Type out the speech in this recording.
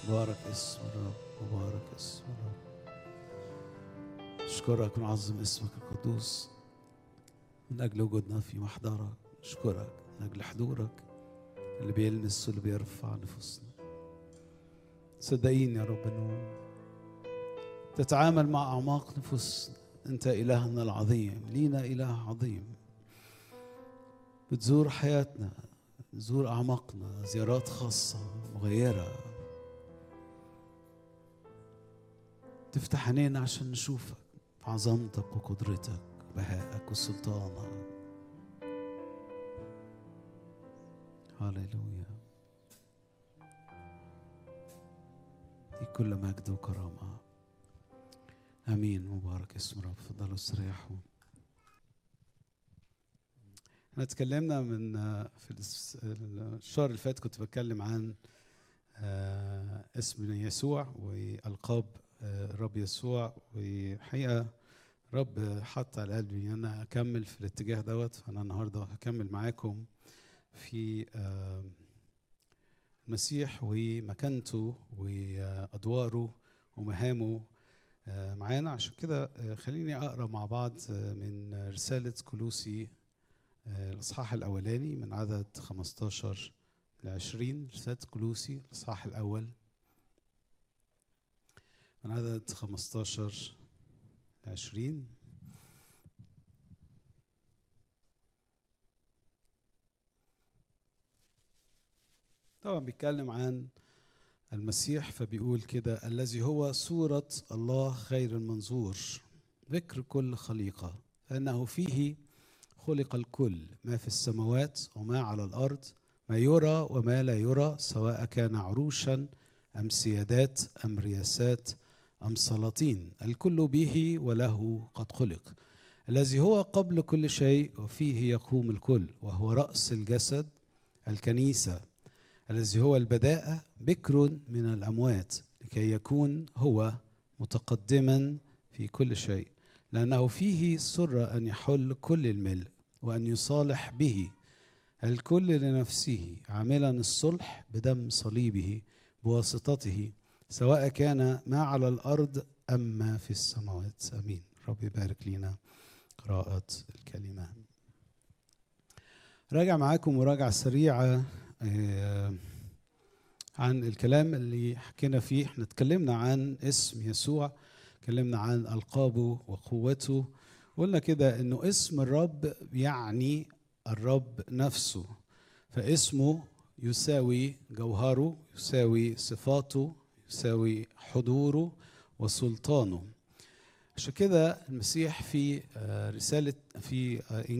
مبارك اسم الرب مبارك اسم الرب أشكرك ونعظم اسمك القدوس من أجل وجودنا في محضرك أشكرك من أجل حضورك اللي بيلمس واللي بيرفع نفوسنا صدقيني يا رب انه تتعامل مع اعماق نفوسنا انت الهنا العظيم لينا اله عظيم بتزور حياتنا بتزور اعماقنا زيارات خاصه مغيره تفتح عينينا عشان نشوفك في عظمتك وقدرتك وبهائك وسلطانك هللويا ليك كل مجد وكرامة آمين مبارك اسم رب تفضلوا استريحوا احنا اتكلمنا من في الس- الشهر اللي فات كنت بتكلم عن آه، اسم يسوع والقاب آه، الرب يسوع وحقيقة رب حط على قلبي ان انا اكمل في الاتجاه دوت فانا النهارده هكمل معاكم في آه، المسيح ومكانته وادواره ومهامه آه، معانا عشان كده آه، خليني اقرا مع بعض آه، من رساله كلوسي آه، الاصحاح الاولاني من عدد 15 ل 20 رساله كلوسي الاصحاح الاول من عدد 15 ل 20 طبعا بيتكلم عن المسيح فبيقول كده الذي هو صورة الله خير المنظور ذكر كل خليقة فإنه فيه خلق الكل ما في السماوات وما على الأرض ما يرى وما لا يرى سواء كان عروشا أم سيادات أم رياسات أم سلاطين الكل به وله قد خلق الذي هو قبل كل شيء وفيه يقوم الكل وهو رأس الجسد الكنيسة الذي هو البداءة بكر من الأموات لكي يكون هو متقدما في كل شيء لأنه فيه سر أن يحل كل الملء وأن يصالح به الكل لنفسه عاملا الصلح بدم صليبه بواسطته سواء كان ما على الأرض أم ما في السماوات آمين رب يبارك لنا قراءة الكلمة راجع معاكم مراجعة سريعة آه، عن الكلام اللي حكينا فيه احنا اتكلمنا عن اسم يسوع اتكلمنا عن ألقابه وقوته قلنا كده انه اسم الرب يعني الرب نفسه فاسمه يساوي جوهره يساوي صفاته يساوي حضوره وسلطانه عشان كده المسيح في آه، رسالة في آه،